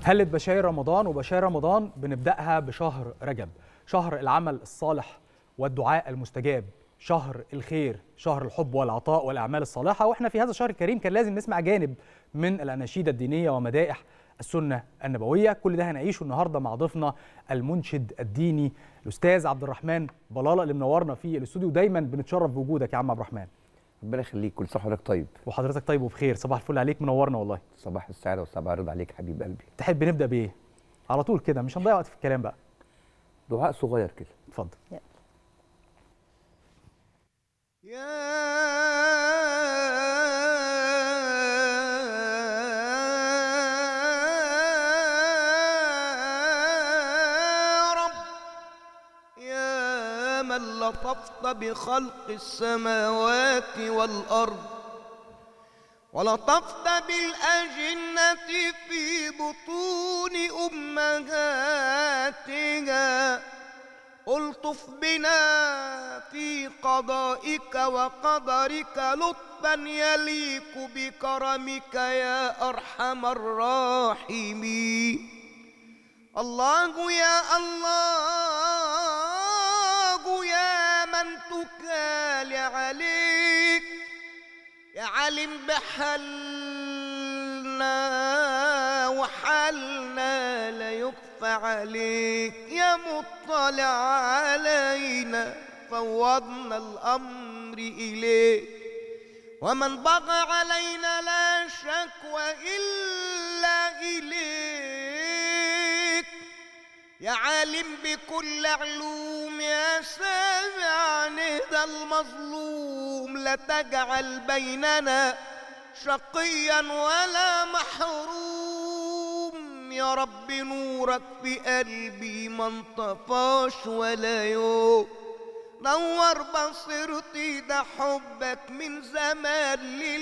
هلت بشاير رمضان وبشاير رمضان بنبدأها بشهر رجب شهر العمل الصالح والدعاء المستجاب شهر الخير شهر الحب والعطاء والأعمال الصالحة وإحنا في هذا الشهر الكريم كان لازم نسمع جانب من الأناشيد الدينية ومدائح السنة النبوية كل ده هنعيشه النهاردة مع ضيفنا المنشد الديني الأستاذ عبد الرحمن بلالة اللي منورنا في الاستوديو دايما بنتشرف بوجودك يا عم عبد الرحمن ربنا يخليك كل سنه وحضرتك طيب وحضرتك طيب وبخير صباح الفل عليك منورنا والله صباح السعاده والصباح الرضا عليك حبيب قلبي تحب نبدأ بإيه؟ على طول كده مش هنضيع وقت في الكلام بقى دعاء صغير كده اتفضل يا رب يا من لطفت بخلق السماوات والأرض ولطفت بالأجنة في بطون أمهاتها ألطف بنا في قضائك وقدرك لطفا يليق بكرمك يا أرحم الراحمين الله يا الله يا من تكال عليك يا علم بحالنا وحالنا لا يخفى عليك يا مطلع علينا فوضنا الأمر إليك ومن بغى علينا لا شكوى إلا إليك يا عالم بكل علوم يا سامع ندى المظلوم لا تجعل بيننا شقيا ولا محروم يا رب نورك في قلبي ما انطفاش ولا يوم نور بصيرتي ده حبك من زمان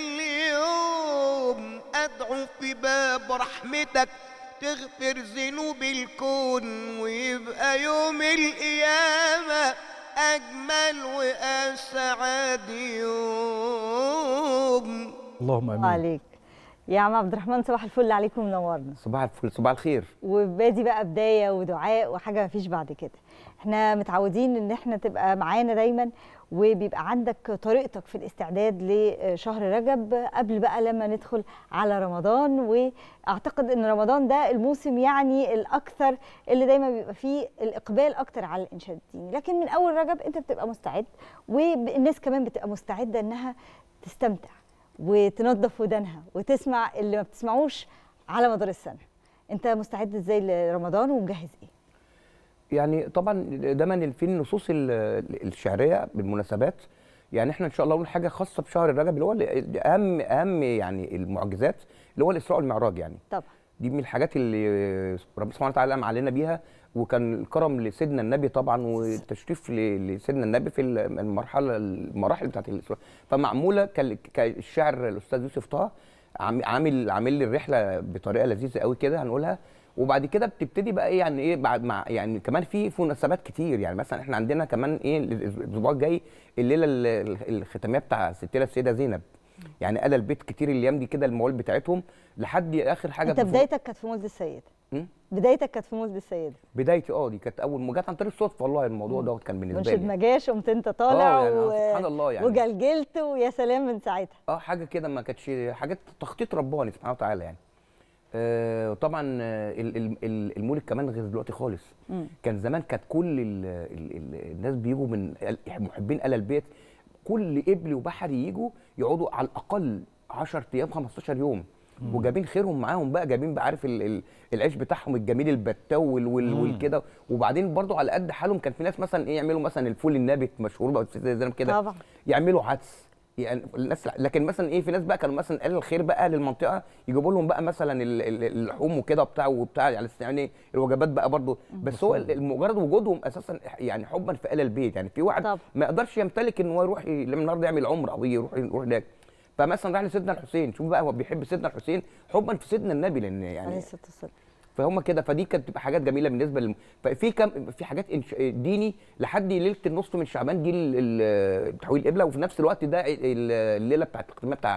لليوم ادعو في باب رحمتك تغفر ذنوب الكون ويبقى يوم القيامة أجمل وأسعد يوم اللهم امين عليك يا عم عبد الرحمن صباح الفل عليكم منورنا صباح الفل صباح الخير وبادي بقى بدايه ودعاء وحاجه مفيش بعد كده احنا متعودين ان احنا تبقى معانا دايما وبيبقى عندك طريقتك في الاستعداد لشهر رجب قبل بقى لما ندخل على رمضان واعتقد ان رمضان ده الموسم يعني الاكثر اللي دايما بيبقى فيه الاقبال اكتر على الانشاد الديني لكن من اول رجب انت بتبقى مستعد والناس كمان بتبقى مستعده انها تستمتع وتنظف ودانها وتسمع اللي ما بتسمعوش على مدار السنه انت مستعد ازاي لرمضان ومجهز ايه يعني طبعا دايما في النصوص ال- الشعريه بالمناسبات يعني احنا ان شاء الله نقول حاجه خاصه بشهر الرجب اللي هو ال- اهم اهم يعني المعجزات اللي هو الاسراء والمعراج يعني طبعا دي من الحاجات اللي ربنا سبحانه وتعالى قام علينا بيها وكان الكرم لسيدنا النبي طبعا والتشريف ل- لسيدنا النبي في المرحله المراحل بتاعت الاسراء فمعموله كال- كالشاعر الاستاذ يوسف طه عام- عامل عامل لي الرحله بطريقه لذيذه قوي كده هنقولها وبعد كده بتبتدي بقى ايه يعني ايه بعد مع يعني كمان في في مناسبات كتير يعني مثلا احنا عندنا كمان ايه الاسبوع الجاي الليله ال- الختاميه بتاع ستنا السيده زينب يعني قال البيت كتير الايام دي كده الموال بتاعتهم لحد اخر حاجه انت في- بدايتك كانت في مولد السيده م? بدايتك كانت في مولد السيده بدايتي اه دي كانت اول ما جت عن طريق الصدفه والله الموضوع دوت كان بالنسبه منشد لي ما جاش قمت انت طالع آه، يعني سبحان الله يعني. وجلجلت ويا سلام من ساعتها اه حاجه كده ما كانتش حاجات تخطيط رباني سبحانه وتعالى يعني آه طبعا آه، ال- ال- ال- المولد كمان غير دلوقتي خالص مم. كان زمان كانت كل ال ال ال الناس بيجوا من ال- محبين ال البيت كل قبلي وبحري يجوا يقعدوا على الاقل 10 ايام 15 يوم وجايبين خيرهم معاهم بقى جايبين بقى عارف ال- ال- العيش بتاعهم الجميل البتاول وال- مم. والكده وبعدين برضو على قد حالهم كان في ناس مثلا ايه يعملوا مثلا الفول النابت مشهور بقى زي زي كده طبعا يعملوا عدس يعني الناس لكن مثلا ايه في ناس بقى كانوا مثلا اهل الخير بقى اهل المنطقه يجيبوا لهم بقى مثلا ال- ال- اللحوم وكده وبتاع وبتاع يعني يعني الوجبات بقى برضو بس هو ال- مجرد وجودهم اساسا يعني حبا في اهل البيت يعني في واحد طبعا. ما يقدرش يمتلك ان هو يروح ي- لما النهارده يعمل عمره او يروح يروح هناك فمثلا راح لسيدنا الحسين شوف بقى هو بيحب سيدنا الحسين حبا في سيدنا النبي لان عليه يعني الصلاه والسلام فهم كده فدي كانت بتبقى حاجات جميله بالنسبه للم... ففي كم في حاجات إنش... ديني لحد ليله النص من شعبان دي ال- ال- تحويل القبله وفي نفس الوقت ده ال- الليله بتاعت الختاميه بتاع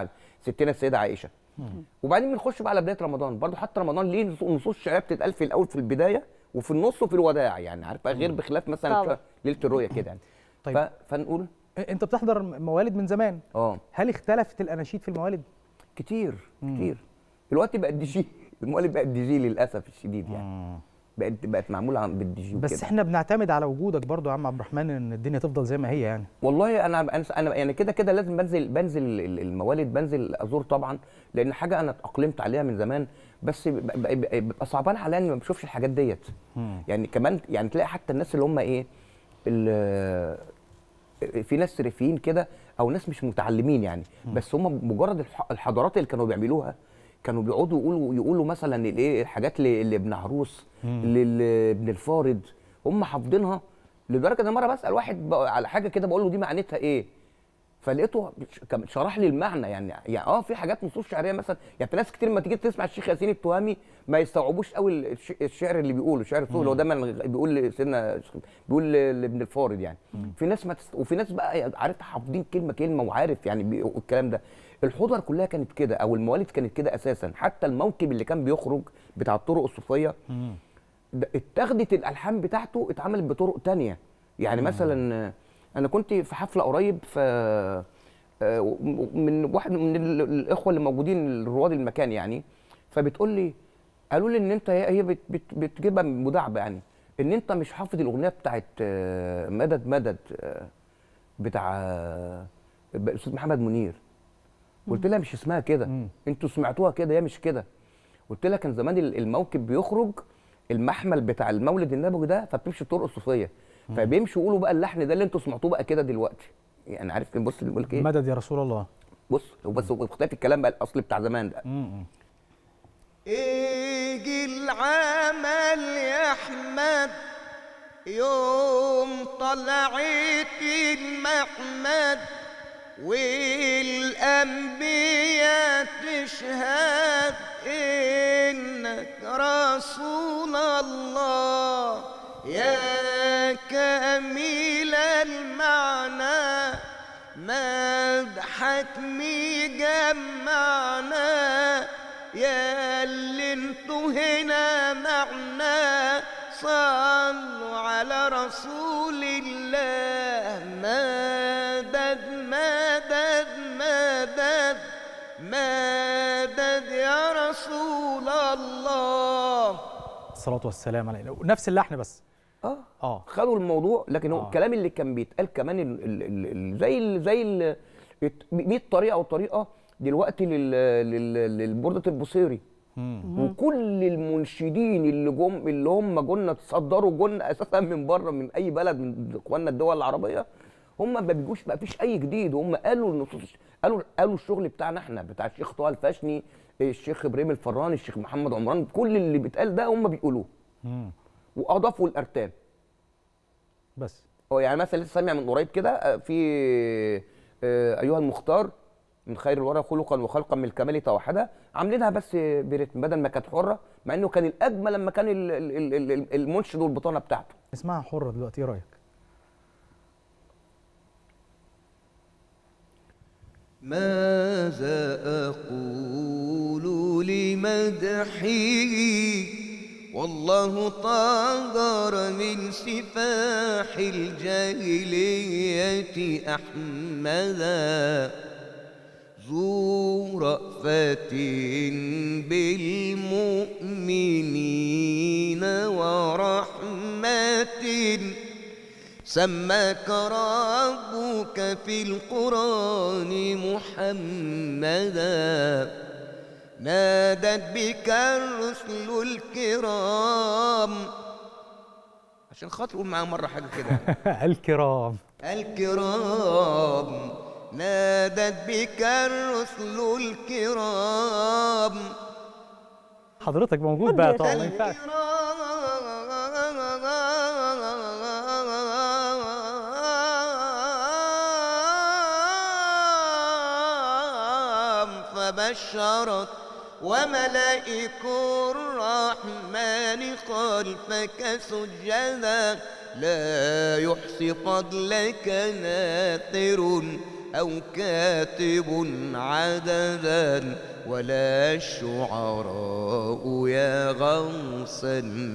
ستنا السيده عائشه وبعدين بنخش بقى على بدايه رمضان برضو حتى رمضان ليه نص- نصوص شعريه بتتقال في الاول في البدايه وفي النص وفي الوداع يعني عارفه غير بخلاف مثلا طبعا. شهر- ليله الرؤيه كده يعني طيب. ف... فنقول انت بتحضر موالد من زمان اه هل اختلفت الاناشيد في الموالد كتير كتير دلوقتي بقت دي جي الموالد بقت دي جي للاسف الشديد يعني بقت بقت معموله عن- بالدي جي بس وكده. احنا بنعتمد على وجودك برضو يا عم عبد الرحمن ان الدنيا تفضل زي ما هي يعني والله انا انا انا يعني كده كده لازم بنزل بنزل ال- الموالد بنزل ازور طبعا لان حاجه انا اتاقلمت عليها من زمان بس ب- ب- ب- بيبقى صعبان عليا اني ما بشوفش الحاجات ديت يعني كمان يعني تلاقي حتى الناس اللي هم ايه ال- في ناس ريفيين كده او ناس مش متعلمين يعني بس هم مجرد الح- الحضارات اللي كانوا بيعملوها كانوا بيقعدوا يقولوا يقولوا مثلا الايه الحاجات ل- لابن عروس لابن الفارض هم حافظينها لدرجه ان مره بسال واحد بقى على حاجه كده بقول له دي معناتها ايه فلقيته كان شرح لي المعنى يعني يعني اه في حاجات نصوص شعريه مثلا يعني في ناس كتير لما تيجي تسمع الشيخ ياسين التهامي ما يستوعبوش قوي الش- الشعر اللي بيقوله شعر الصوفي اللي هو دايما بيقول لسيدنا بيقول لابن الفارض يعني في ناس ما تست... وفي ناس بقى عارف حافظين كلمه كلمه وعارف يعني بي... الكلام ده الحضر كلها كانت كده او الموالد كانت كده اساسا حتى الموكب اللي كان بيخرج بتاع الطرق الصوفيه ده اتاخدت الالحان بتاعته اتعملت بطرق تانية يعني مثلا آه، انا كنت في حفله قريب ف آه، من واحد من ال- الاخوه اللي موجودين رواد المكان يعني فبتقول لي قالوا لي ان انت هي هي بت بت بتجيبها مداعبه يعني ان انت مش حافظ الاغنيه بتاعت آه، مدد مدد آه، بتاع آه، الاستاذ محمد منير قلت لها مش اسمها كده انتوا سمعتوها كده هي مش كده قلت لها كان زمان ال- الموكب بيخرج المحمل بتاع المولد النبوي ده فبتمشي الطرق الصوفيه فبيمشوا يقولوا بقى اللحن ده اللي انتوا سمعتوه بقى كده دلوقتي يعني عارف بص اللي بيقول لك ايه مدد يا رسول الله بص هو بس هو اختلاف الكلام بقى الاصلي بتاع زمان ده ايجي العمل يا احمد يوم طلعت المحمد والانبياء تشهد انك رسول الله يا كميل المعنى مدحك مجمعنا يا اللي انتوا هنا معنا صلوا على رسول الله مدد مدد مدد مدد يا رسول الله الصلاه والسلام عليه نفس اللحن بس اه اه خدوا الموضوع لكن هو آه. الكلام اللي كان بيتقال كمان ال ال ال ال زي ال زي ال 100 طريقه وطريقه دلوقتي لل لل للبردة البصيري وكل المنشدين اللي جم اللي هم جولنا تصدروا جولنا اساسا من بره من اي بلد من اخواننا الدول العربيه هم ما بيجوش ما فيش اي جديد هم قالوا النصوص قالوا قالوا الشغل بتاعنا احنا بتاع الشيخ طه الفاشني الشيخ ابراهيم الفراني الشيخ محمد عمران كل اللي بيتقال ده هم بيقولوه واضافوا الارتان بس هو يعني مثلا لسه سامع من قريب كده آه، في آه، ايها المختار من خير الورى خلقا وخلقا من الكمال توحدا عاملينها بس برتم بدل ما كانت حره مع انه كان الاجمل لما كان ال- ال- ال- ال- المنشد والبطانه بتاعته اسمها حره دلوقتي ايه رايك ماذا أقول لمدحه والله طهر من سفاح الجاهلية أحمدا ذو رأفة بالمؤمنين ورحمة سماك ربك في القرآن محمدا نادت بك الرسل الكرام عشان خاطر قول معايا مرة حاجة كده الكرام الكرام نادت بك الرسل الكرام حضرتك موجود بقى طبعا ما ينفعش الكرام فبشرت وملائك الرحمن خلفك سجدا لا يحصي فضلك ناثر أو كاتب عددا ولا الشعراء يا غوص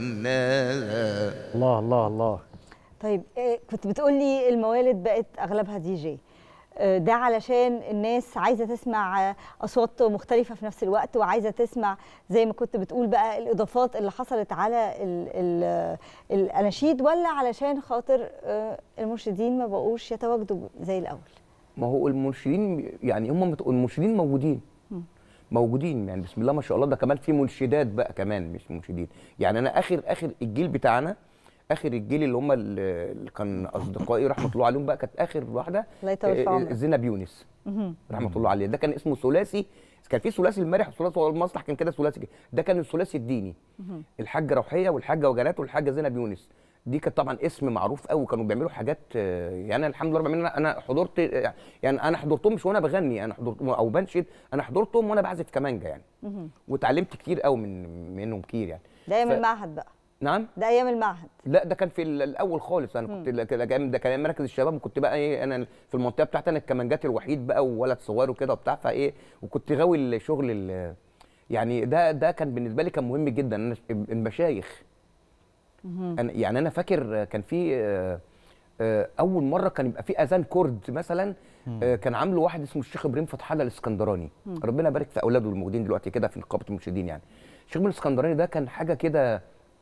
النادى الله الله الله طيب إيه، كنت بتقولي الموالد بقت اغلبها دي جي آه، ده علشان الناس عايزه تسمع آه، اصوات مختلفه في نفس الوقت وعايزه تسمع زي ما كنت بتقول بقى الاضافات اللي حصلت على ال ال الاناشيد ولا علشان خاطر آه، المرشدين ما بقوش يتواجدوا زي الاول ما هو المنشدين يعني هم مت- المنشدين موجودين موجودين يعني بسم الله ما شاء الله ده كمان في منشدات بقى كمان مش منشدين يعني انا اخر اخر الجيل بتاعنا اخر الجيل اللي هم اللي اللي كان اصدقائي رحمه الله عليهم بقى كانت اخر واحده الله يطول في آه، عمرك. زينب يونس رحمه الله عليه ده كان اسمه ثلاثي كان في ثلاثي المرح وثلاثي المصلح كان كده ثلاثي كده. ده كان الثلاثي الديني الحاجه روحيه والحاجه وجنات والحاجه زينب يونس دي كانت طبعا اسم معروف قوي وكانوا بيعملوا حاجات آه، يعني أنا الحمد لله رب العالمين انا أنا حضرت آه، يعني انا حضرتهم مش وانا بغني انا حضرت او بنشد انا حضرتهم وانا بعزف كمانجا يعني واتعلمت كتير قوي من منهم كتير يعني ده ايام ف- المعهد بقى نعم ده ايام المعهد لا ده كان في ال- الاول خالص انا كنت لا- كده جاي من- ده كان أيام مركز الشباب وكنت بقى ايه انا في المنطقه بتاعتي انا الكمانجات الوحيد بقى وولد صغير وكده وبتاع فايه وكنت غاوي الشغل ال- يعني ده ده كان بالنسبه لي كان مهم جدا انا المشايخ أنا يعني انا فاكر كان في آه، آه، اول مره كان يبقى في اذان كرد مثلا آه، كان عامله واحد اسمه الشيخ ابراهيم فتح الله الاسكندراني ربنا يبارك في اولاده الموجودين دلوقتي كده في نقابه المرشدين يعني الشيخ ابراهيم الاسكندراني ده كان حاجه كده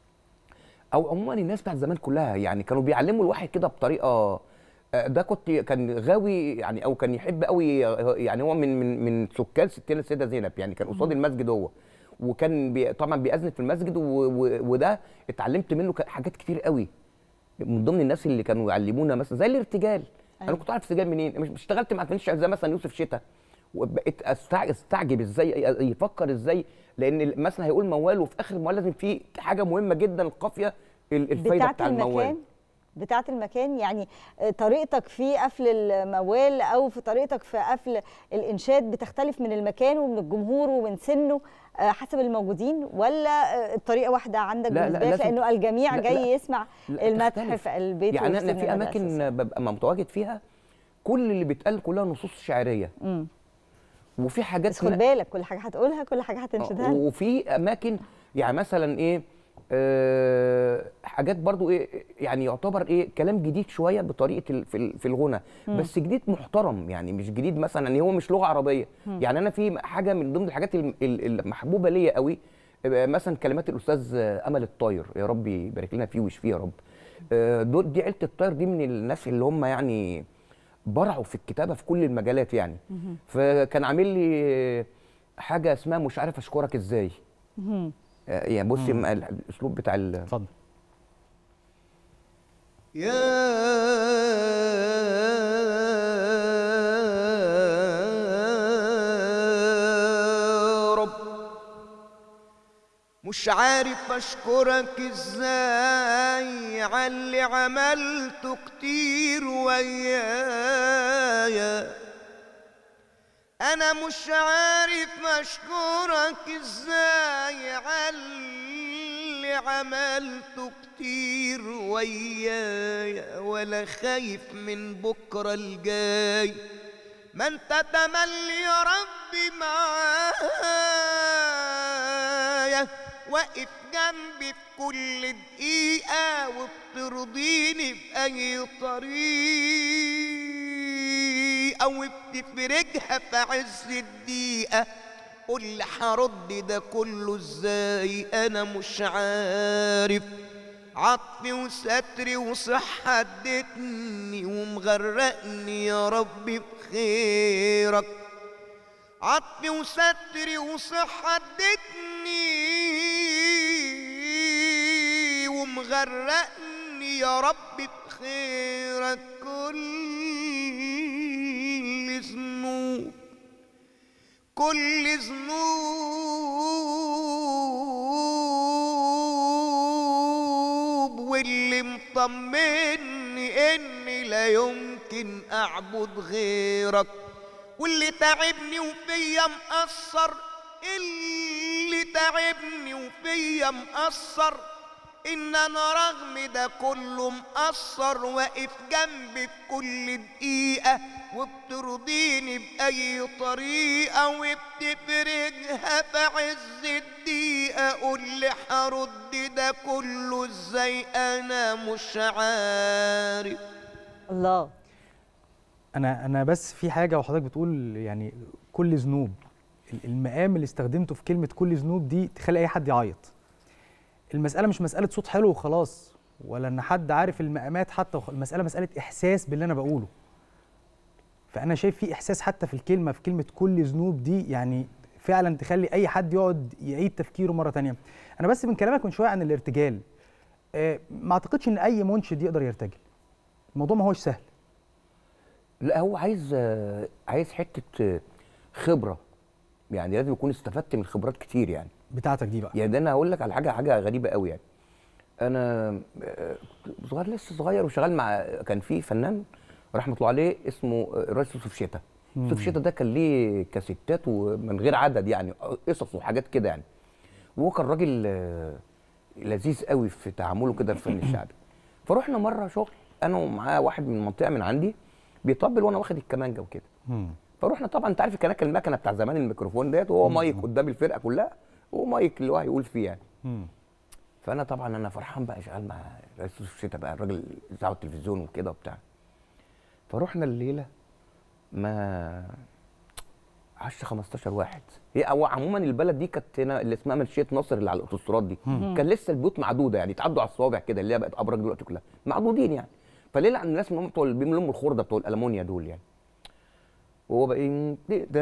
او عموما الناس بتاعت زمان كلها يعني كانوا بيعلموا الواحد كده بطريقه آه، ده كنت كان غاوي يعني او كان يحب قوي يعني هو من من من سكان ستنا السيده زينب يعني كان قصاد المسجد هو وكان بي طبعا بيأذن في المسجد و و وده اتعلمت منه ك- حاجات كتير قوي من ضمن الناس اللي كانوا يعلمونا مثلا زي الارتجال انا أيوة. كنت عارف ارتجال منين مش اشتغلت مع فنش زي مثلا يوسف شتا وبقيت أستع- استعجب ازاي يفكر ازاي لان ال- مثلا هيقول موال وفي اخر الموال لازم في حاجه مهمه جدا القافيه ال- الفايده بتاعت بتاع الموال المكان بتاعت المكان يعني آه، طريقتك في قفل الموال او في طريقتك في قفل الانشاد بتختلف من المكان ومن الجمهور ومن سنه آه، حسب الموجودين ولا آه، الطريقه واحده عندك لا، لا، بالنسبه لك لازم- لانه الجميع لا، جاي لا. يسمع لا، المدح تختلف. في البيت يعني وفي انا سن في الندى اماكن أساساً. ببقى متواجد فيها كل اللي بيتقال كلها نصوص شعريه مم. وفي حاجات بس خد هنا- بالك كل حاجه هتقولها كل حاجه هتنشدها لك. وفي اماكن يعني مثلا ايه آه حاجات برضو ايه يعني يعتبر ايه كلام جديد شويه بطريقه ال- في ال- في الغنى بس جديد محترم يعني مش جديد مثلا يعني هو مش لغه عربيه يعني انا في حاجه من ضمن الحاجات ال- ال- المحبوبه ليا قوي آه، مثلا كلمات الاستاذ آه، امل الطاير يا رب يبارك لنا فيه ويشفيه يا رب آه، دول دي عيله الطاير دي من الناس اللي هم يعني برعوا في الكتابه في كل المجالات يعني فكان عامل لي حاجه اسمها مش عارف اشكرك ازاي مم. آه، يعني بصي م- الاسلوب بتاع ال- اتفضل يا رب مش عارف اشكرك ازاي على اللي عملته كتير ويايا انا مش عارف اشكرك ازاي على اللي عملته كتير ويايا ولا خايف من بكره الجاي ما انت تملي يا ربي معايا واقف جنبي في كل دقيقة وبترضيني بأي طريقة وبتفرجها في عز الدقيقة قول لي هرد ده كله ازاي انا مش عارف عطفي وستري وصحة ادتني ومغرقني يا ربي بخيرك عطفي وستري وصحة ادتني ومغرقني يا ربي بخيرك كل ذنوب كل ذنوب واللي مطمني اني لا يمكن اعبد غيرك واللي تعبني وفيا مقصر اللي تعبني وفيا مقصر إن أنا رغم ده كله مقصر واقف جنبي في كل دقيقة وبترضيني بأي طريقة وبتفرجها في عز الدقيقة قول لي هرد ده كله ازاي أنا مش عارف الله انا انا بس في حاجه وحضرتك بتقول يعني كل ذنوب ال- المقام اللي استخدمته في كلمه كل ذنوب دي تخلي اي حد يعيط المساله مش مساله صوت حلو وخلاص ولا ان حد عارف المقامات حتى وخ- المساله مساله احساس باللي انا بقوله فانا شايف في احساس حتى في الكلمه في كلمه كل ذنوب دي يعني فعلا تخلي اي حد يقعد يعيد تفكيره مره تانية انا بس من كلامك من شويه عن الارتجال آه، ما اعتقدش ان اي منشد يقدر يرتجل الموضوع ما هوش سهل لا هو عايز آه، عايز حته آه، خبره يعني لازم يكون استفدت من خبرات كتير يعني بتاعتك دي بقى يعني ده انا هقول لك على حاجه حاجه غريبه قوي يعني انا آه، صغير لسه صغير وشغال مع كان في فنان رحمه الله عليه اسمه آه، الرئيس يوسف شتا يوسف شتا ده كان ليه كاسيتات ومن غير عدد يعني قصص وحاجات كده يعني وهو كان راجل آه، لذيذ قوي في تعامله كده في الفن الشعبي فروحنا مره شغل انا ومعاه واحد من المنطقه من عندي بيطبل وانا واخد الكمانجه وكده مم. فروحنا طبعا انت عارف الكناكه المكنه بتاع زمان الميكروفون ديت وهو مايك قدام الفرقه كلها ومايك اللي هو هيقول فيه يعني مم. فانا طبعا انا فرحان بقى شغال مع رئيس الشتاء بقى الراجل بتاع التلفزيون وكده وبتاع فروحنا الليله ما 10 15 واحد هي او عموما البلد دي كانت هنا اللي اسمها منشيه ناصر اللي على الاوتوستراد دي كان لسه البيوت معدوده يعني تعدوا على الصوابع كده اللي هي بقت ابراج دلوقتي كلها معدودين يعني فليله عند الناس من هم بتوع اللي بيملوا الخرده بتوع الالمونيا دول يعني وهو بقى ايه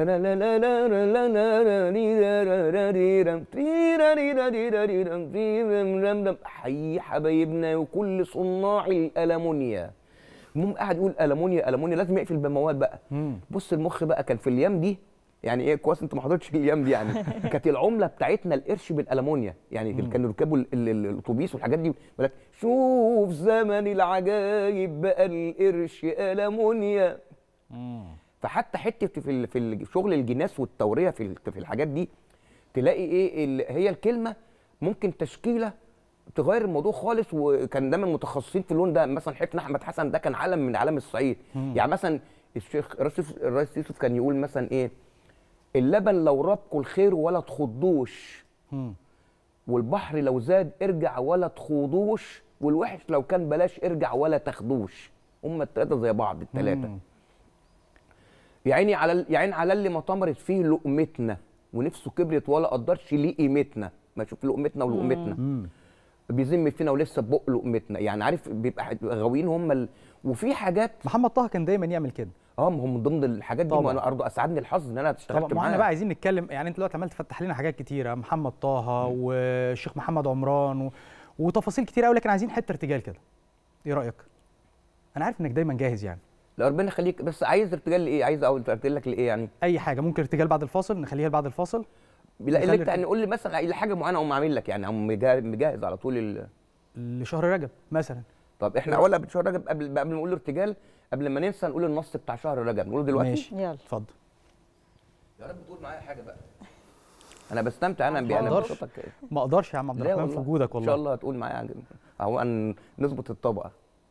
حي حبايبنا وكل صناع الالمونيا المهم قاعد يقول المونيا المونيا لازم يقفل بموال بقى مم. بص المخ بقى كان في الايام دي يعني ايه كويس انت ما حضرتش الايام دي يعني كانت العمله بتاعتنا القرش بالالمونيا يعني اللي كانوا يركبوا ال- ال- ال- الاتوبيس والحاجات دي يقول لك شوف زمن العجايب بقى القرش المونيا مم. فحتى حته في ال- في ال- شغل الجناس والتوريه في ال- في الحاجات دي تلاقي ايه ال- هي الكلمه ممكن تشكيله تغير الموضوع خالص وكان دايما متخصصين في اللون ده مثلا حفن احمد حسن ده كان علم من اعلام الصعيد يعني مثلا الشيخ الرئيس يوسف- الرئيس يوسف كان يقول مثلا ايه اللبن لو ربكوا الخير ولا تخضوش مم. والبحر لو زاد ارجع ولا تخوضوش والوحش لو كان بلاش ارجع ولا تاخدوش هما التلاته زي بعض التلاته مم. يا عيني على ال- يا عين على اللي ما طمرت فيه لقمتنا ونفسه كبرت ولا قدرش ليه قيمتنا ما شوف لقمتنا ولقمتنا مم. بيذم فينا ولسه ببق لقمتنا يعني عارف بيبقى حد- غاويين هم ال... وفي حاجات محمد طه كان دايما يعمل كده اه ما هم من ضمن الحاجات دي طبعاً. وانا برضه اسعدني الحظ ان انا طبعا اشتغلت ما احنا معاه بقى عايزين نتكلم يعني انت دلوقتي عمال تفتح لنا حاجات كتيره محمد طه والشيخ محمد عمران و... وتفاصيل كتير قوي لكن عايزين حته ارتجال كده ايه رايك انا عارف انك دايما جاهز يعني لا ربنا يخليك بس عايز ارتجال لايه عايز اقول ارتجال لك لايه يعني اي حاجه ممكن ارتجال بعد الفاصل نخليها بعد الفاصل لا اللي نخلي انت يعني قول لي مثلا اي حاجه معينه اقوم عامل لك يعني اقوم مجهز, مجهز على طول ال... لشهر رجب مثلا طب احنا اولا بشهر رجب قبل قبل ما نقول ارتجال قبل ما ننسى نقول النص بتاع شهر رجب نقوله دلوقتي ماشي يلا اتفضل يا رب تقول معايا حاجه بقى انا بستمتع انا ما انا أقدرش. بصوتك ما اقدرش يا عم عبد لا الرحمن في والله. وجودك ان شاء والله الله هتقول معايا حاجة. اهو ان نظبط الطبقه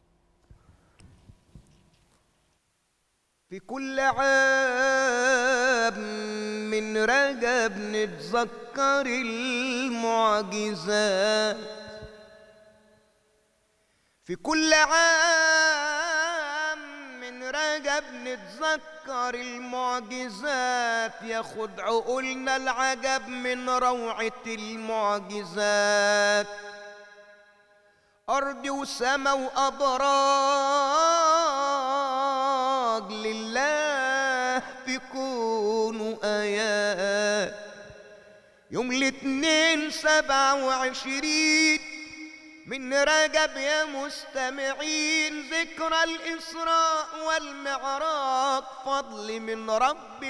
في كل عام من رجب نتذكر المعجزات في كل عام من رجب نتذكر المعجزات ياخد عقولنا العجب من روعة المعجزات أرض وسما وأبراج لله في كون آيات يوم الاثنين سبعة وعشرين من رجب يا مستمعين ذكرى الإسراء والمعراج فضل من رب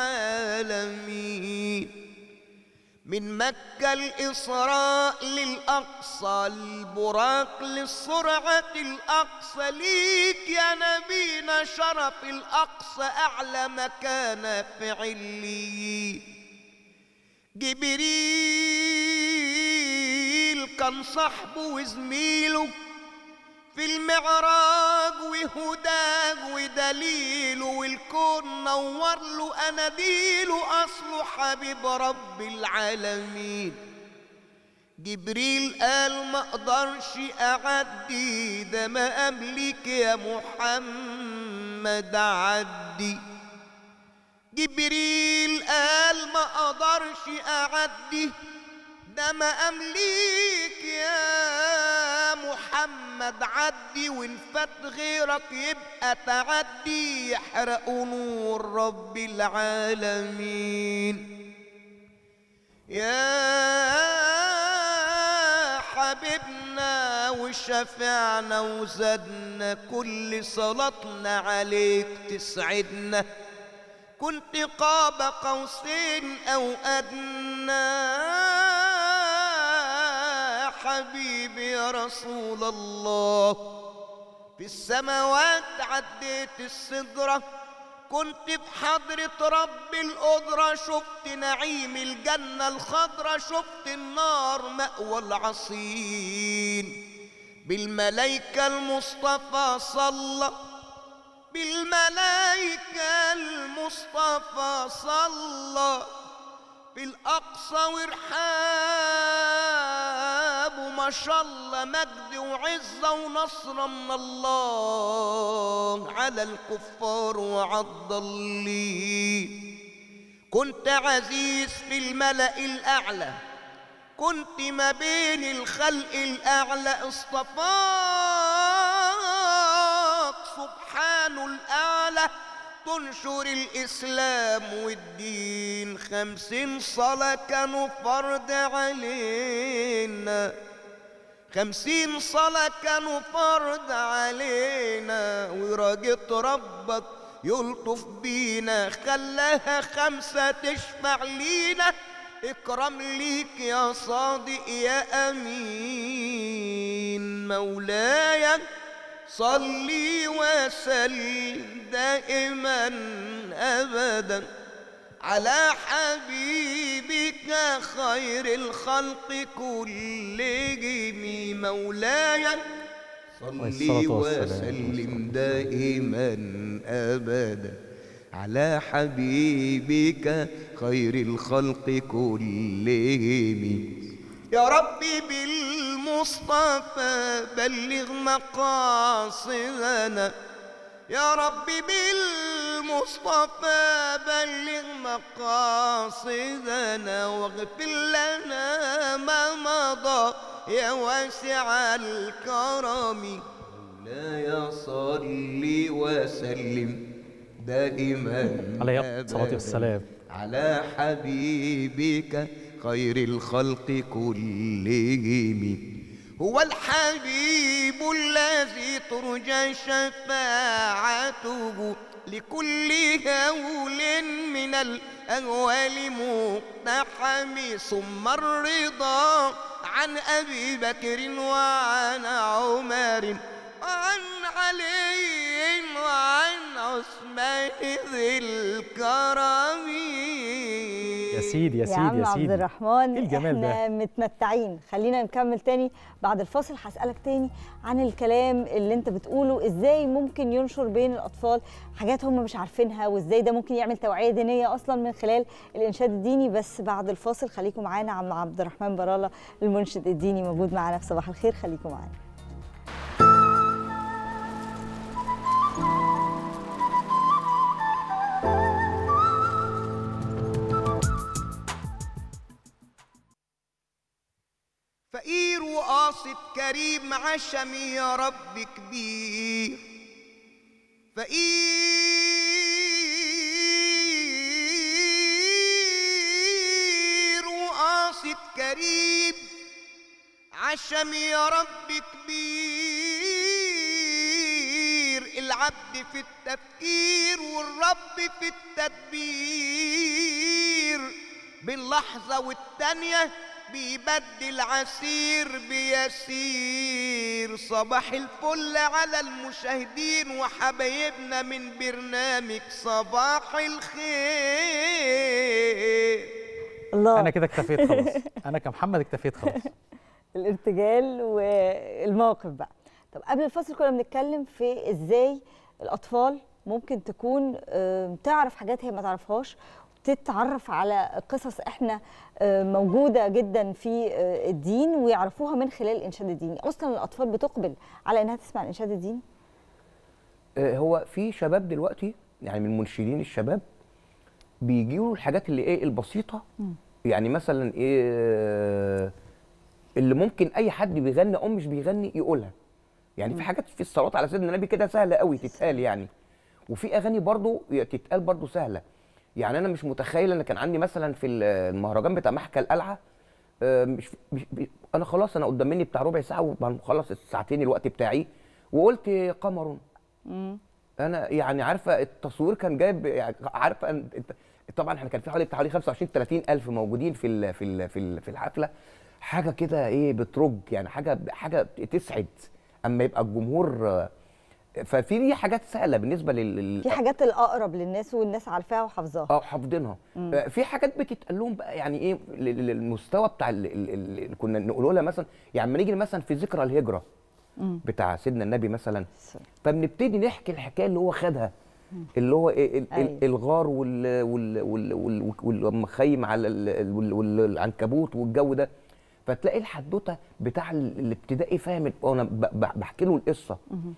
العالمين من مكة الإسراء للأقصى البراق للسرعة الأقصى ليك يا نبينا شرف الأقصى أعلى مكان في عليين جبريل كان صاحبه وزميله في المعراج وهداج ودليله والكون نور له اناديله اصله حبيب رب العالمين جبريل قال ما اقدرش اعدي ده ما املك يا محمد عدي جبريل قال ما اقدرش اعدي ده ما امليك يا محمد عدي وان فات غيرك يبقى تعدي يحرق نور رب العالمين يا حبيبنا وشفعنا وزدنا كل صلاتنا عليك تسعدنا كنت قاب قوسين او ادنى حبيبي يا رسول الله في السماوات عديت السدرة كنت بحضرة رب القدرة شفت نعيم الجنة الخضرة شفت النار مأوى العصين بالملايكة المصطفى صلى بالملائكة المصطفى صلى في الأقصى ورحاب وما شاء الله مجد وعزة ونصر من الله على الكفار وعلى الضالين كنت عزيز في الملأ الأعلى كنت ما بين الخلق الأعلى اصطفاك سبحانه الأعلى تنشر الإسلام والدين خمسين صلاة كانوا فرض علينا خمسين صلاة كانوا فرض علينا ورجت ربك يلطف بينا خلاها خمسة تشفع لينا اكرم ليك يا صادق يا امين مولاي صلي وسلم دائما ابدا على حبيبك خير الخلق كلهم مولاي صلي والصلاة والسلام. وسلم دائما ابدا على حبيبك خير الخلق كلهم يا ربي بالمصطفى بلغ مقاصدنا يا ربي بالمصطفى بلغ مقاصدنا واغفر لنا ما مضى يا واسع الكرم مولاي صل وسلم دائما عليه الصلاة أبداً والسلام. على حبيبك خير الخلق كلهم هو الحبيب الذي ترجى شفاعته لكل هول من الأهوال مقتحم ثم الرضا عن أبي بكر وعن عمر وعن علي وعن عثمان ذي الكرم يا سيدي يا يا سيدي عم يا عبد سيدي الرحمن إيه الجمال ده؟ احنا متمتعين خلينا نكمل تاني بعد الفاصل هسألك تاني عن الكلام اللي انت بتقوله ازاي ممكن ينشر بين الاطفال حاجات هم مش عارفينها وازاي ده ممكن يعمل توعية دينية اصلا من خلال الانشاد الديني بس بعد الفاصل خليكم معانا عم عبد الرحمن براله المنشد الديني موجود معانا في صباح الخير خليكم معانا فقير وقاصد كريم عشم يا رب كبير فقير وقاصد كريم عشم يا رب كبير العبد في التفكير والرب في التدبير باللحظة والتانية بيبدل عسير بيسير صباح الفل على المشاهدين وحبايبنا من برنامج صباح الخير الله انا كده اكتفيت خلاص انا كمحمد اكتفيت خلاص الارتجال والموقف بقى طب قبل الفصل كنا بنتكلم في ازاي الاطفال ممكن تكون آه، تعرف حاجات هي ما تعرفهاش تتعرف على قصص احنا آه، موجوده جدا في آه، الدين ويعرفوها من خلال الانشاد الديني اصلا الاطفال بتقبل على انها تسمع الانشاد الديني آه، هو في شباب دلوقتي يعني من منشدين الشباب بيجيوا الحاجات اللي ايه البسيطه يعني مثلا ايه آه، اللي ممكن اي حد بيغني او مش بيغني يقولها يعني في حاجات في الصلاه على سيدنا النبي كده سهله قوي تتقال يعني وفي اغاني برضو تتقال برضو سهله يعني انا مش متخيل ان كان عندي مثلا في المهرجان بتاع محكى القلعه آه، مش, مش بي- انا خلاص انا قدام مني بتاع ربع ساعه وخلص الساعتين الوقت بتاعي وقلت قمر انا يعني عارفه التصوير كان جايب يعني عارفه أن- انت طبعا احنا كان في حوالي حوالي 25 30 الف موجودين في ال في ال في ال في الحفله حاجه كده ايه بترج يعني حاجه حاجه تسعد اما يبقى الجمهور آه، ففي دي حاجات سهله بالنسبه لل في حاجات الاقرب للناس والناس عارفاها وحافظاها اه حافظينها آه، في حاجات بتتقال لهم بقى يعني ايه لل- للمستوى بتاع ال- ال- ال- اللي كنا نقوله لها مثلا يعني لما نيجي مثلا في ذكرى الهجره بتاع سيدنا النبي مثلا فبنبتدي نحكي الحكايه اللي هو خدها اللي هو إيه ال- أيوة. ال- الغار وال وال وال وال والمخيم على ال- وال- والعنكبوت والجو ده فتلاقي الحدوته بتاع ال- الابتدائي فاهم وانا ب- ب- بحكي له القصه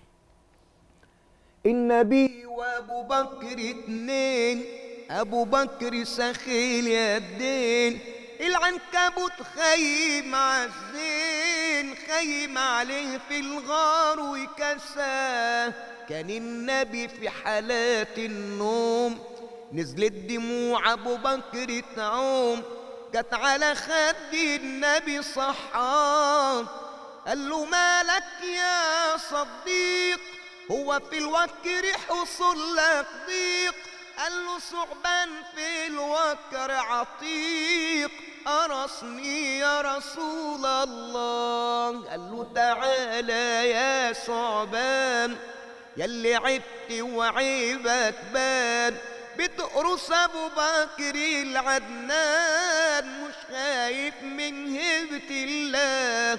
النبي وابو بكر اتنين ابو بكر سخيل يدين العنكبوت خيم عالزين خيم عليه في الغار وكساه كان النبي في حالات النوم نزلت دموع ابو بكر تعوم جت على خد النبي صحاه قال له مالك يا صديق هو في الوكر حصل لك ضيق قال له ثعبان في الوكر عتيق أرسني يا رسول الله قال له تعالى يا ثعبان يلي عبت وعيبك بان بتقرص ابو بكر العدنان مش خايف من هبة الله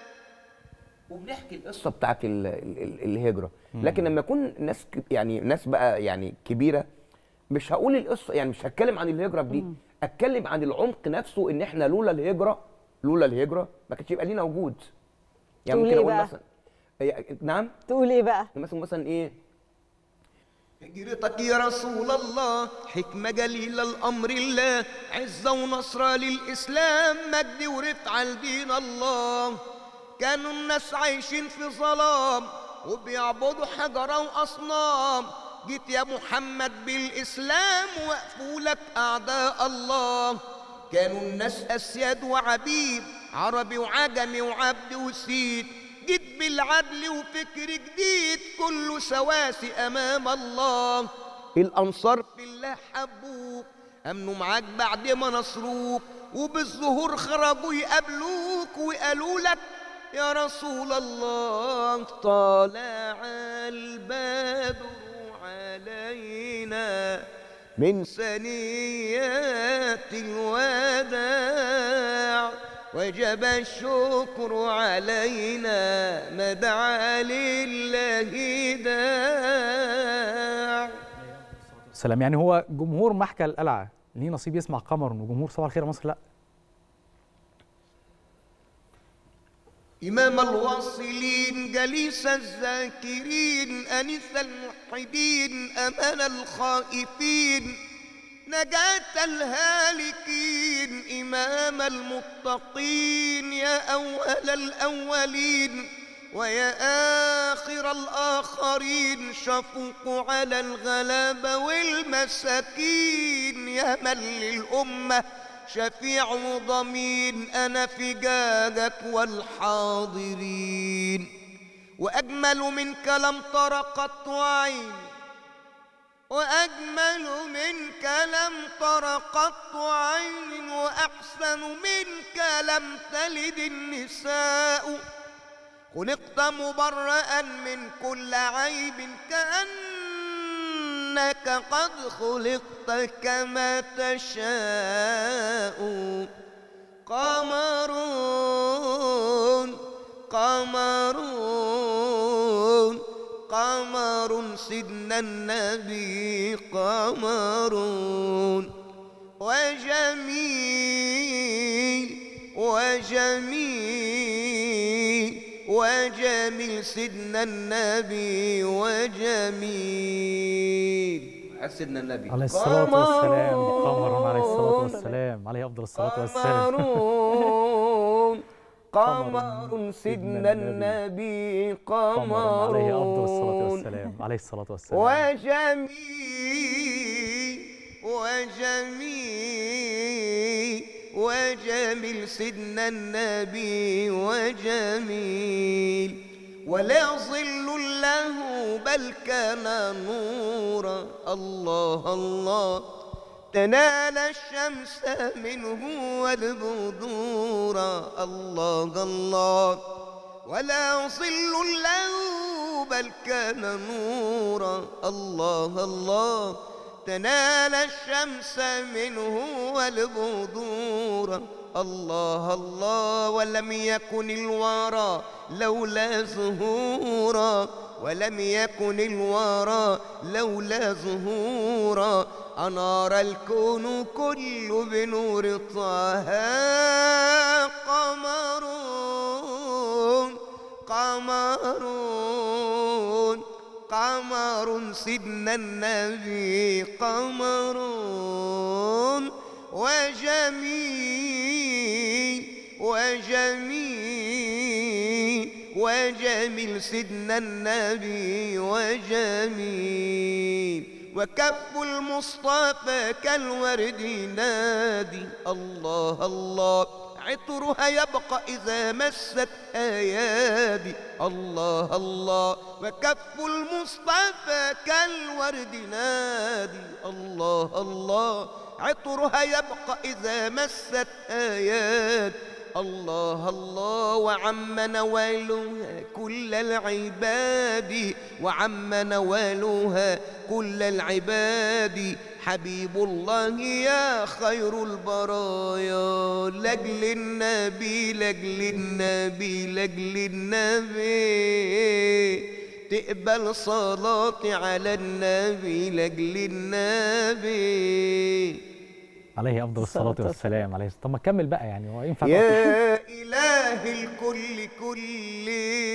وبنحكي القصه بتاعت ال ال ال الهجره لكن لما يكون ناس ك- يعني ناس بقى يعني كبيره مش هقول القصه يعني مش هتكلم عن الهجره دي اتكلم عن العمق نفسه ان احنا لولا الهجره لولا الهجره ما كانش يبقى لينا وجود يعني تقول ممكن إيه اقول بقى؟ مثلا إيه، نعم تقول ايه بقى مثلا مثلا ايه هجرتك يا رسول الله حكمة جليلة الأمر الله عزة ونصرة للإسلام مجد ورفعة لدين الله كانوا الناس عايشين في ظلام وبيعبدوا حجرة وأصنام جيت يا محمد بالإسلام وقفوا لك أعداء الله كانوا الناس أسياد وعبيد عربي وعجمي وعبد وسيد جيت بالعدل وفكر جديد كله سواسي أمام الله الأنصار في الله حبوك أمنوا معاك بعد ما نصروك وبالظهور خرجوا يقابلوك وقالوا لك يا رسول الله طالع البدر علينا من ثنيات الوداع وجب الشكر علينا مدعى لله داع سلام يعني هو جمهور محكى القلعه ليه نصيب يسمع قمر وجمهور صباح الخير يا مصر لا إمام الواصلين جليس الذاكرين أنيس الموحدين أمان الخائفين نجاة الهالكين إمام المتقين يا أول الأولين ويا آخر الآخرين شفوق على الغلابة والمساكين يا من للأمة شفيع وضمين أنا فجاجك والحاضرين وأجمل منك لم تر قط عين وأجمل منك لم تر قط عين وأحسن منك لم تلد النساء خلقت مبرأ من كل عيب كأنك قد خلقت كما تشاء قمر قمرون قمر سيدنا النبي قمرون وجميل وجميل وجميل سيدنا النبي وجميل سيدنا النبي عليه الصلاة والسلام قمر عليه الصلاة والسلام عليه أفضل الصلاة والسلام قمرون قمر قمر سيدنا النبي قمر عليه أفضل الصلاة والسلام عليه الصلاة والسلام وجميل وجميل وجميل سيدنا النبي وجميل ولا ظل له بل كان نورا الله الله تنال الشمس منه والبذور الله الله ولا ظل له بل كان نورا الله الله تنال الشمس منه والبذور الله الله ولم يكن الورى لولا ظهورا ولم يكن الورى لولا ظهورا أنار الكون كل بنور طه قمرون قمرون قمر سيدنا النبي قمرون وجميل وجميل وجميل سيدنا النبي وجميل وكف المصطفى كالورد ينادي الله الله عطرها يبقى إذا مست أيادي الله الله وكف المصطفى كالورد نادي الله الله عطرها يبقى إذا مست آيات الله الله وعم نوالها كل العباد وعم نوالها كل العباد حبيب الله يا خير البرايا لاجل النبي لاجل النبي لاجل النبي تقبل صلاتي على النبي لاجل النبي عليه أفضل الصلاة الصلاة والسلام عليه طب ما تكمل بقى يعني هو ينفع نقف؟ يا إله الكل كل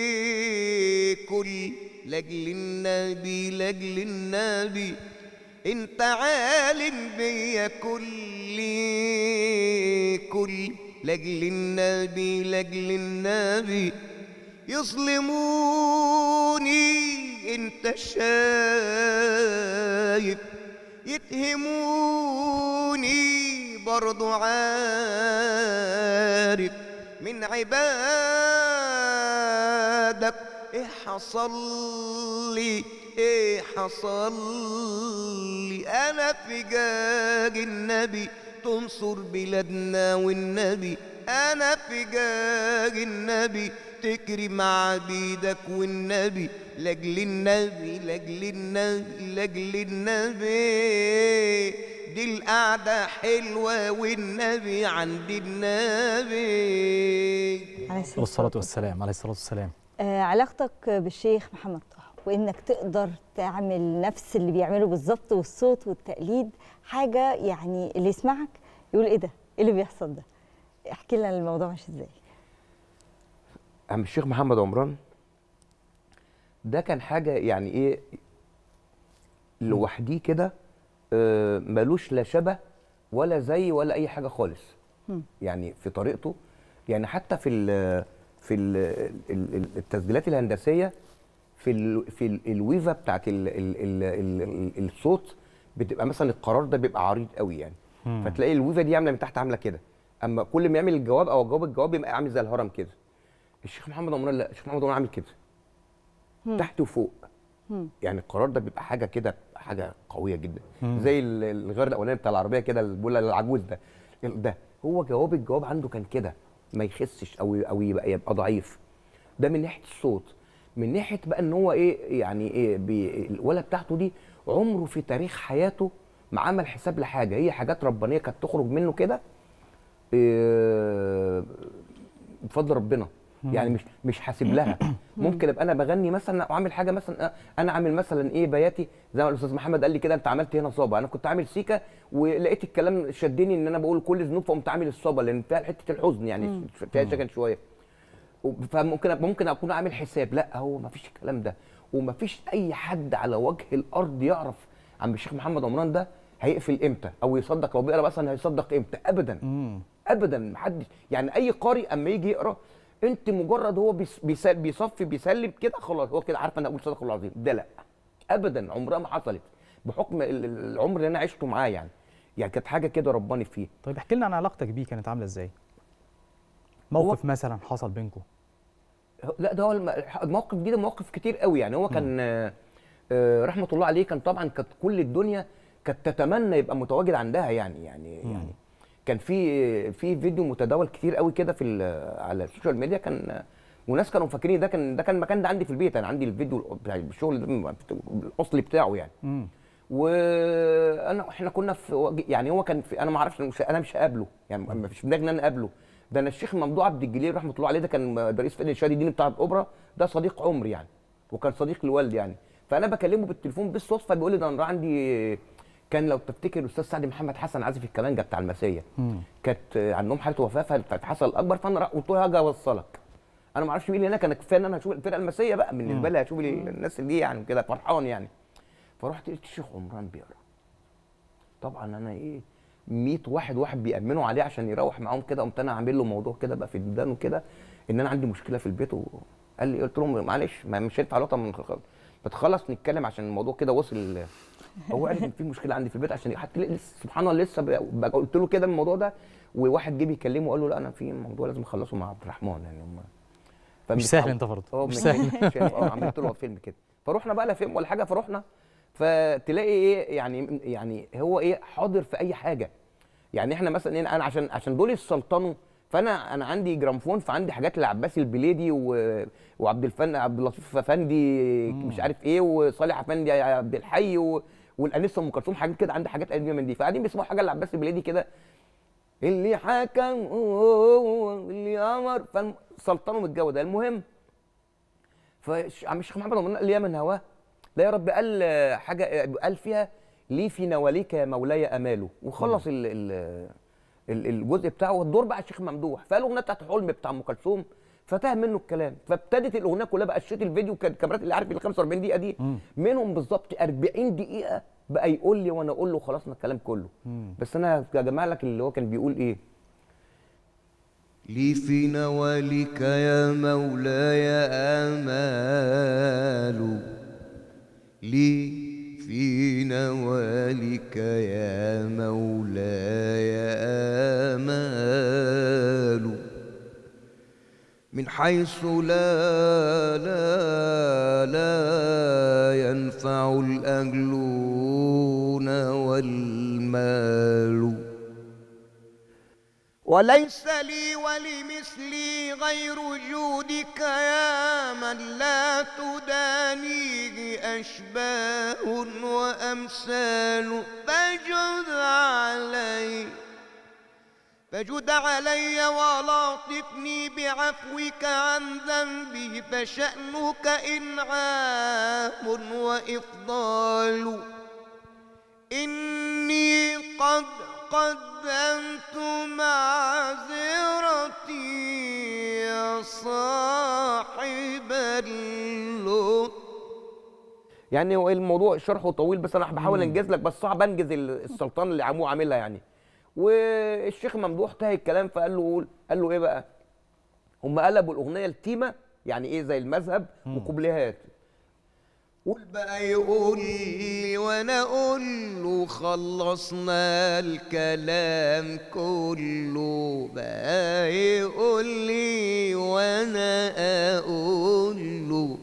كل لاجل النبي لاجل النبي انت عالم بيا كل كل لاجل النبي لاجل النبي يظلموني انت شايف يتهموني برضو عارف من عبادك ايه حصل لي ايه حصل لي انا في جاج النبي تنصر بلادنا والنبي انا في جاج النبي تكرم عبيدك والنبي لاجل النبي لاجل النبي لاجل النبي دي القعدة حلوة والنبي عند النبي عليه أفضل الصلاة والسلام عليه الصلاة والسلام آه، علاقتك بالشيخ محمد طه وانك تقدر تعمل نفس اللي بيعمله بالظبط والصوت والتقليد حاجه يعني اللي يسمعك يقول ايه ده؟ ايه اللي بيحصل ده؟ احكي لنا الموضوع ماشي ازاي؟ عم الشيخ محمد عمران ده كان حاجه يعني ايه لوحديه كده آه، ملوش لا شبه ولا زي ولا اي حاجه خالص مم. يعني في طريقته يعني حتى في ال في ال ال التسجيلات الهندسيه في ال في ال الويفا بتاعت ال ال ال ال الصوت بتبقى مثلا القرار ده بيبقى عريض قوي يعني مم. فتلاقي الويفا دي عامله من تحت عامله كده اما كل ما يعمل الجواب او جواب الجواب يبقى عامل زي الهرم كده الشيخ محمد عمران لا الشيخ محمد عمران عامل كده مم. تحت وفوق مم. يعني القرار ده بيبقى حاجه كده حاجه قويه جدا مم. زي ال- الغير الاولاني بتاع العربيه كده اللي بيقول العجوز ده ده هو جواب الجواب عنده كان كده ما يخسش او او يبقى يبقى ضعيف ده من ناحيه الصوت من ناحيه بقى ان هو ايه يعني ايه بي الولا بتاعته دي عمره في تاريخ حياته ما عمل حساب لحاجه هي حاجات ربانيه كانت تخرج منه كده إيه، بفضل ربنا يعني مش مش حاسب لها ممكن ابقى انا بغني مثلا او عامل حاجه مثلا انا عامل مثلا ايه بياتي زي ما الاستاذ محمد قال لي كده انت عملت هنا صابه انا كنت عامل سيكا ولقيت الكلام شدني ان انا بقول كل ذنوب فقمت عامل الصابه لان فيها حته الحزن يعني فيها شكل شويه فممكن ممكن اكون عامل حساب لا هو ما فيش الكلام ده وما فيش اي حد على وجه الارض يعرف عم الشيخ محمد عمران ده هيقفل امتى او يصدق لو بيقرا مثلا هيصدق امتى ابدا مم. ابدا محدش يعني اي قارئ اما يجي يقرا انت مجرد هو بيس- بيسل بيصفي بيسلم كده خلاص هو كده عارف انا اقول صدق الله العظيم ده لا ابدا عمرها ما حصلت بحكم ال- ال- العمر اللي انا عشته معاه يعني يعني كانت حاجه كده رباني فيه طيب احكي لنا عن علاقتك بيه كانت عامله ازاي موقف مثلا حصل بينكم لا ده هو الم- الموقف دي ده مواقف كتير قوي يعني هو كان آه، آه، رحمه الله عليه كان طبعا كانت كل الدنيا كانت تتمنى يبقى متواجد عندها يعني يعني يعني كان في في فيديو متداول كتير قوي كده في ال- على السوشيال ميديا كان وناس كانوا فاكرين ده كان ده كان المكان ده عندي في البيت انا عندي الفيديو بتاع الشغل ده الاصلي بتاعه يعني امم وانا احنا كنا في وج- يعني هو كان في انا ما اعرفش مش انا مش هقابله يعني ما فيش دماغي ان انا اقابله ده انا الشيخ ممدوح عبد الجليل رحمه الله عليه ده كان رئيس فرقه الشهاده الديني بتاع الاوبرا ده صديق عمري يعني وكان صديق لوالدي يعني فانا بكلمه بالتليفون بالصدفه بيقول لي ده انا عندي كان لو تفتكر الاستاذ سعد محمد حسن عازف الكمانجه بتاع المسيه مم. كانت عندهم حاله وفاه فحصل الاكبر فانا رأ- قلت له هاجي اوصلك انا ما اعرفش مين اللي هناك انا كفايه ان انا هشوف الفرقه المسيه بقى بالنسبه لي هشوف الناس اللي يعني كده فرحان يعني فرحت لقيت الشيخ عمران بيقرا طبعا انا ايه 100 واحد واحد بيأمنوا عليه عشان يروح معاهم كده قمت انا عامل له موضوع كده بقى في ودانه كده ان انا عندي مشكله في البيت وقال لي قلت له معلش ما مش هينفع لقطه من بتخلص نتكلم عشان الموضوع كده وصل هو قال لي في مشكله عندي في البيت عشان حتى لسه سبحان الله لسه بقى- بقى قلت له كده الموضوع ده وواحد جه بيكلمه وقال له لا انا في موضوع لازم اخلصه مع عبد الرحمن يعني هم مش سهل انت برضه اه مش من- سهل شايف؟ اه عملت له فيلم كده فروحنا بقى لا فيلم ولا حاجه فروحنا فتلاقي ايه يعني يعني هو ايه حاضر في اي حاجه يعني احنا مثلا إيه انا عشان عشان دول السلطنوا فانا انا عندي جرامفون فعندي حاجات لعباس البليدي و... وعبد الفن عبد اللطيف افندي مش عارف ايه وصالح افندي عبد الحي و... والانسه ام كلثوم حاجات كده عندي حاجات قديمه من دي فقاعدين بيسمعوا حاجه لعباس البليدي كده اللي حكم اللي امر فسلطنوا من الجو ده المهم فعم الشيخ محمد عمران قال لي يا من هواه لا يا رب قال آه، حاجه آه، قال فيها لي في نواليك يا مولاي اماله وخلص ال ال ال- الجزء بتاعه والدور بقى الشيخ ممدوح فالاغنيه بتاعت حلم بتاع ام كلثوم فتاه منه الكلام فابتدت الاغنيه كلها بقى شريط الفيديو كان الكاميرات اللي عارف ال 45 دقيقه دي منهم بالظبط 40 دقيقه بقى يقول لي وانا اقول له خلصنا الكلام كله بس انا هجمع لك اللي هو كان بيقول ايه لي في نوالك يا مولاي آمال لي في نوالك يا مولاي آمال من حيث لا لا لا ينفع الأجلون والمال وليس لي ولمثلي غير جودك يا من لا تدانيه أشباه وأمثال فجد علي فجد علي ولاطفني بعفوك عن ذنبي فشأنك إنعام وإفضال إني قد قدمت معذرتي يا صاحب اللطف يعني هو الموضوع شرحه طويل بس انا بحاول انجز لك بس صعب انجز ال- السلطان اللي عمو عاملها يعني والشيخ ممدوح تاه الكلام فقال له قول قال له ايه بقى هم قلبوا الاغنيه التيمه يعني ايه زي المذهب وقبلهات قول بقى يقول لي وانا اقول له خلصنا الكلام كله بقى يقول لي وانا اقول له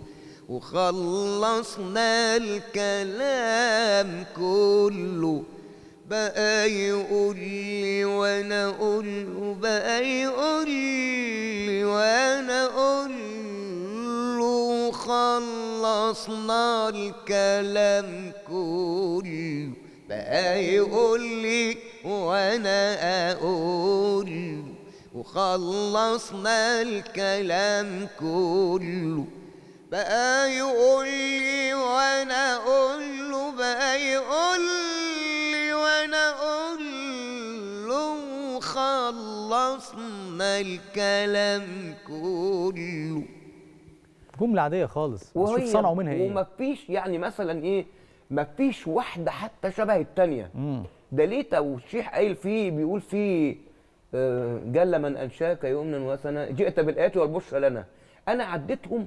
وخلصنا الكلام كله بقى يقول لي وانا اقول له بقى يقول لي وانا اقول له خلصنا الكلام كله بقى يقول لي وانا اقول وخلصنا الكلام كله بقى يقول لي وانا اقول له بقى يقول لي وانا اقول له خلصنا الكلام كله جمله عاديه خالص بس شوف وهي صنعوا منها ايه ومفيش يعني مثلا ايه مفيش واحده حتى شبه التانيه مم. ده ليه تو الشيخ قايل فيه بيقول فيه آه، جل من انشاك يمنا وسنا جئت بالآيات والبشرى لنا انا عديتهم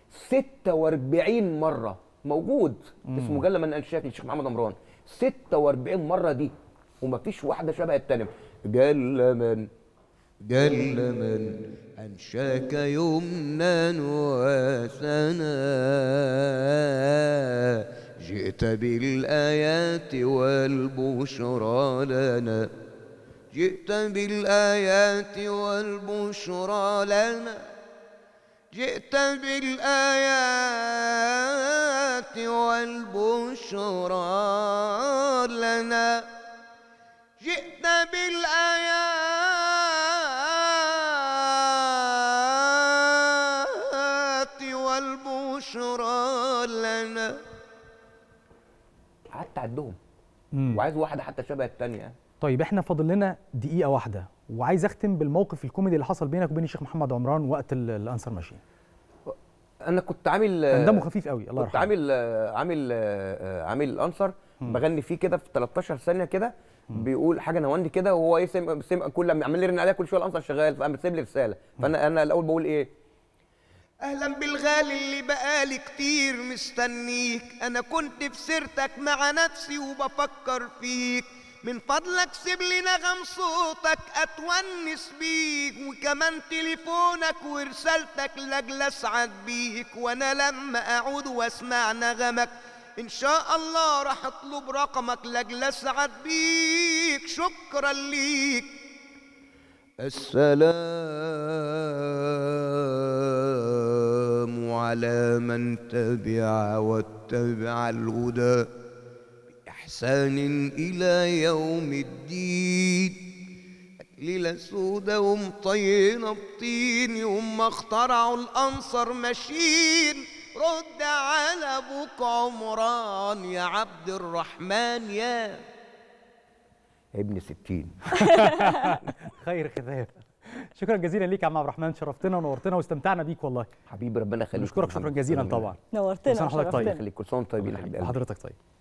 46 مره موجود اسمه جل من انشاك للشيخ محمد عمران 46 مره دي ومفيش واحده شبه التانيه جل من جل من أنشاك يمنا وسنا جئت بالآيات والبشرى لنا جئت بالآيات والبشرى لنا جئت بالآيات والبشرى لنا جئت بالآيات والبشرى لنا قعدت اعدهم مم. وعايز واحده حتى شبه التانيه طيب احنا فاضل لنا دقيقه واحده وعايز اختم بالموقف الكوميدي اللي حصل بينك وبين الشيخ محمد عمران وقت ال- الانسر ماشين انا كنت عامل كان دمه خفيف قوي الله كنت يرحمه عامل آه، عامل آه، عامل الانسر بغني فيه كده في 13 ثانيه كده بيقول حاجه نواندي كده وهو ايه سمع سمع كل لما عمال يرن عليا كل شويه الانسر شغال فقام بيسيب لي رساله فانا انا الاول بقول ايه اهلا بالغالي اللي بقالي كتير مستنيك انا كنت في سيرتك مع نفسي وبفكر فيك من فضلك سيب لي نغم صوتك اتونس بيك وكمان تليفونك ورسالتك لاجل اسعد بيك وانا لما اعود واسمع نغمك ان شاء الله راح اطلب رقمك لاجل اسعد بيك شكرا ليك السلام على من تبع واتبع الهدى بإحسان إلى يوم الدين ليلة سودة ومطينة بطين يوم ما اخترعوا الأنصر ماشيين رد على أبوك عمران يا عبد الرحمن يا ابن 60 خير ختام شكرا جزيلا ليك يا عم عبد الرحمن شرفتنا ونورتنا واستمتعنا بيك والله حبيبي ربنا يخليك نشكرك شكرا جزيلا طبعا نورتنا كل سنة وحضرتك طيب. وشرفتنا يخليك كل سنه وانت طيبين يا حبيبي وحضرتك طيب